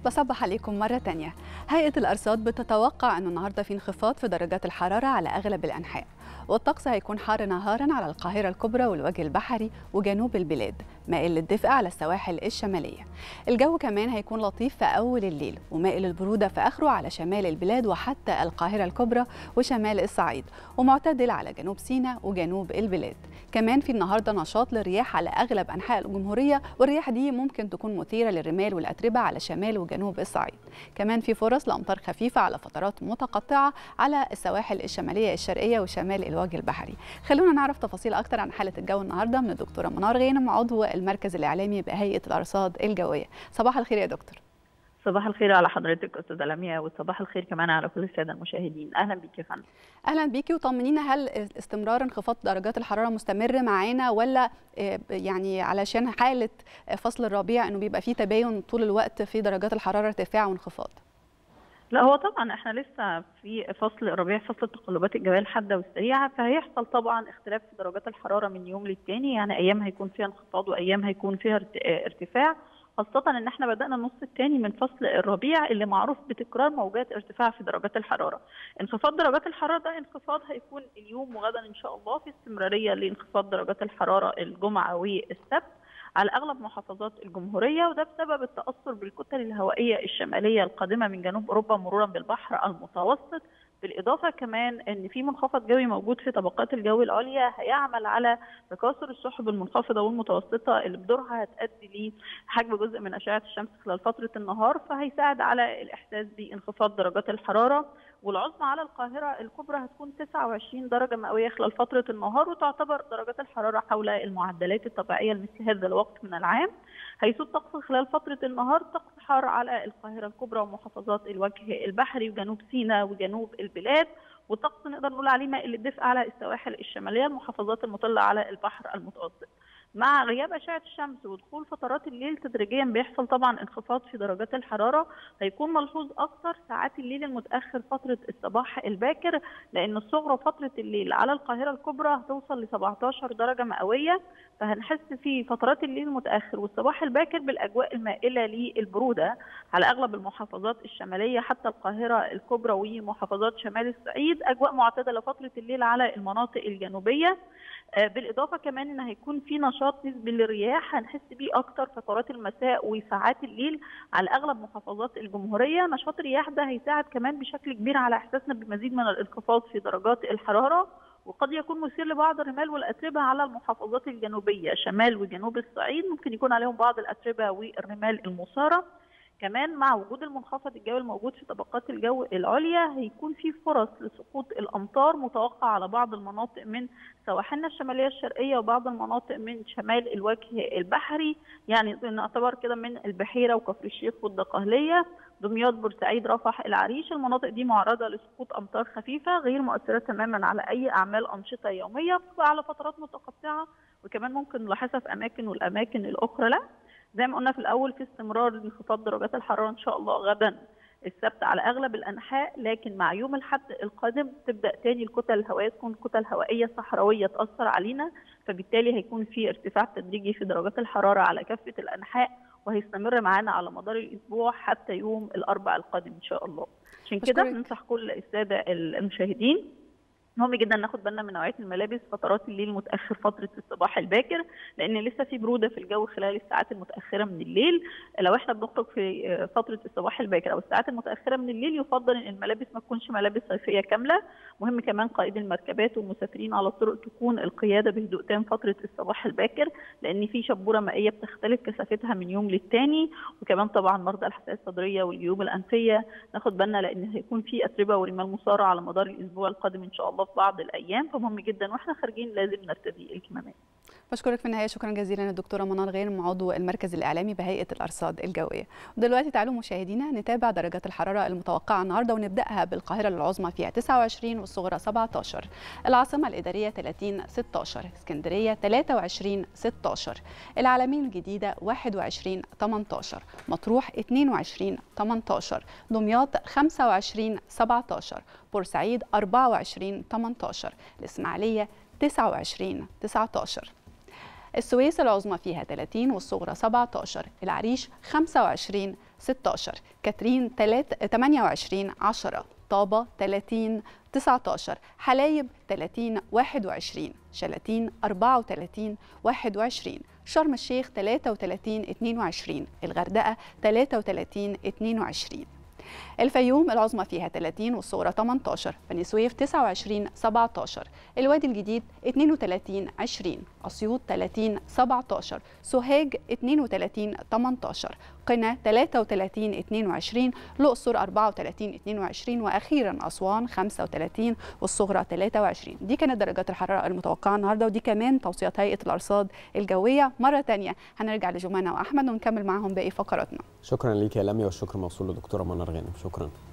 بصبح عليكم مرة تانية هيئة الأرصاد بتتوقع أنه النهاردة في انخفاض في درجات الحرارة على أغلب الأنحاء والطقس هيكون حار نهارا على القاهرة الكبرى والوجه البحري وجنوب البلاد مائل للدفء على السواحل الشمالية الجو كمان هيكون لطيف في أول الليل ومائل البرودة في آخره على شمال البلاد وحتى القاهرة الكبرى وشمال الصعيد ومعتدل على جنوب سيناء وجنوب البلاد كمان في النهارده نشاط للرياح على اغلب انحاء الجمهوريه والرياح دي ممكن تكون مثيره للرمال والاتربه على شمال وجنوب الصعيد كمان في فرص لامطار خفيفه على فترات متقطعه على السواحل الشماليه الشرقيه وشمال الوجه البحري خلونا نعرف تفاصيل اكتر عن حاله الجو النهارده من الدكتوره منار غانم عضو المركز الاعلامي بهيئه الارصاد الجويه صباح الخير يا دكتور صباح الخير على حضرتك استاذه لميا وصباح الخير كمان على كل الساده المشاهدين اهلا بيكي يا فندم اهلا بيكي وطمنينا هل استمرار انخفاض درجات الحراره مستمر معانا ولا يعني علشان حاله فصل الربيع انه بيبقى فيه تباين طول الوقت في درجات الحراره ارتفاع وانخفاض لا هو طبعا احنا لسه في فصل الربيع فصل التقلبات الجويه الحاده والسريعه فهيحصل طبعا اختلاف في درجات الحراره من يوم للتاني يعني ايام هيكون فيها انخفاض وايام هيكون فيها ارتفاع خاصة ان احنا بدأنا النص الثاني من فصل الربيع اللي معروف بتكرار موجات ارتفاع في درجات الحرارة. انخفاض درجات الحرارة ده انخفاض هيكون اليوم وغدا ان شاء الله في استمرارية لانخفاض درجات الحرارة الجمعة والسبت. على اغلب محافظات الجمهوريه وده بسبب التاثر بالكتل الهوائيه الشماليه القادمه من جنوب اوروبا مرورا بالبحر المتوسط بالاضافه كمان ان في منخفض جوي موجود في طبقات الجو العليا هيعمل على تكاثر السحب المنخفضه والمتوسطه اللي بدورها هتؤدي لحجب جزء من اشعه الشمس خلال فتره النهار فهيساعد على الاحساس بانخفاض درجات الحراره والعظمى على القاهره الكبرى هتكون 29 درجه مئويه خلال فتره النهار وتعتبر درجات الحراره حول المعدلات الطبيعيه لمثل هذا الوقت من العام هيسود طقس خلال فتره النهار طقس حار على القاهره الكبرى ومحافظات الوجه البحري وجنوب سيناء وجنوب البلاد والطقس نقدر نقول عليه مائل للدفء على السواحل الشماليه المحافظات المطله على البحر المتوسط مع غياب اشعه الشمس ودخول فترات الليل تدريجيا بيحصل طبعا انخفاض في درجات الحراره هيكون ملحوظ اكثر ساعات الليل المتاخر فتره الصباح الباكر لان الصغرى فتره الليل على القاهره الكبرى هتوصل ل 17 درجه مئويه فهنحس في فترات الليل المتاخر والصباح الباكر بالاجواء المائله للبروده على اغلب المحافظات الشماليه حتى القاهره الكبرى ومحافظات شمال الصعيد اجواء معتدله فتره الليل على المناطق الجنوبيه بالاضافه كمان ان هيكون في نشاط نسبي للرياح هنحس بيه اكتر فترات المساء وساعات الليل على اغلب محافظات الجمهوريه نشاط الرياح ده هيساعد كمان بشكل كبير على احساسنا بمزيد من الانخفاض في درجات الحراره وقد يكون مثير لبعض الرمال والاتربه على المحافظات الجنوبيه شمال وجنوب الصعيد ممكن يكون عليهم بعض الاتربه والرمال المثاره كمان مع وجود المنخفض الجوي الموجود في طبقات الجو العليا هيكون في فرص لسقوط الامطار متوقع على بعض المناطق من سواحلنا الشماليه الشرقيه وبعض المناطق من شمال الوجه البحري يعني نعتبر كده من البحيره وكفر الشيخ والدقهليه دمياط بورسعيد رفح العريش المناطق دي معرضه لسقوط امطار خفيفه غير مؤثره تماما على اي اعمال انشطه يوميه على فترات متقطعه وكمان ممكن نلاحظها في اماكن والاماكن الاخرى لا زي ما قلنا في الاول في استمرار لانخفاض درجات الحراره ان شاء الله غدا السبت على اغلب الانحاء لكن مع يوم الاحد القادم تبدا تاني الكتل الهوائيه تكون كتل هوائيه صحراويه تاثر علينا فبالتالي هيكون في ارتفاع تدريجي في درجات الحراره على كافه الانحاء وهيستمر معانا على مدار الاسبوع حتى يوم الاربعاء القادم ان شاء الله عشان كده بننصح كل الساده المشاهدين مهم جدا ناخد بالنا من نوعيه الملابس فترات الليل المتاخر فتره الصباح الباكر لان لسه في بروده في الجو خلال الساعات المتاخره من الليل لو احنا بنخرج في فتره الصباح الباكر او الساعات المتاخره من الليل يفضل ان الملابس ما تكونش ملابس صيفيه كامله مهم كمان قائد المركبات والمسافرين على الطرق تكون القياده بهدوء تام فتره الصباح الباكر لان في شبوره مائيه بتختلف كثافتها من يوم للتاني وكمان طبعا مرضى الحساسيه الصدريه والجيوب الانفيه ناخد بالنا لان هيكون في اتربه ورمال مثاره على مدار الاسبوع القادم ان شاء الله في بعض الايام فمهم جدا واحنا خارجين لازم نرتدي الكمامات بشكرك في النهايه شكرا جزيلا الدكتوره منار غانم عضو المركز الاعلامي بهيئه الارصاد الجويه ودلوقتي تعالوا مشاهدينا نتابع درجات الحراره المتوقعه النهارده ونبداها بالقاهره العظمى فيها 29 والصغرى 17 العاصمه الاداريه 30 16 اسكندريه 23 16 العالمين الجديده 21 18 مطروح 22 18 دمياط 25 17 بورسعيد 24 18 الاسماعيليه 29 19 السويس العظمى فيها 30 والصغرى 17 العريش 25 16 كاترين 28 10 طابة 30 19 حلايب 30 21 شلاتين 34 21 شرم الشيخ 33 22 الغردقة 33 22 الفيوم العظمى فيها 30 والصغرى 18 بني سويف 29 17 الوادي الجديد 32 20 أسيوط 30 17 سوهاج 32 18 قنا 33 22 الأقصر 34 22 وأخيرا أسوان 35 والصغرى 23 دي كانت درجات الحرارة المتوقعة النهاردة ودي كمان توصيات هيئة الأرصاد الجوية مرة تانية هنرجع لجمانة وأحمد ونكمل معاهم باقي فقراتنا شكرا ليك يا لميا والشكر موصول لدكتوره منى غانم شكرا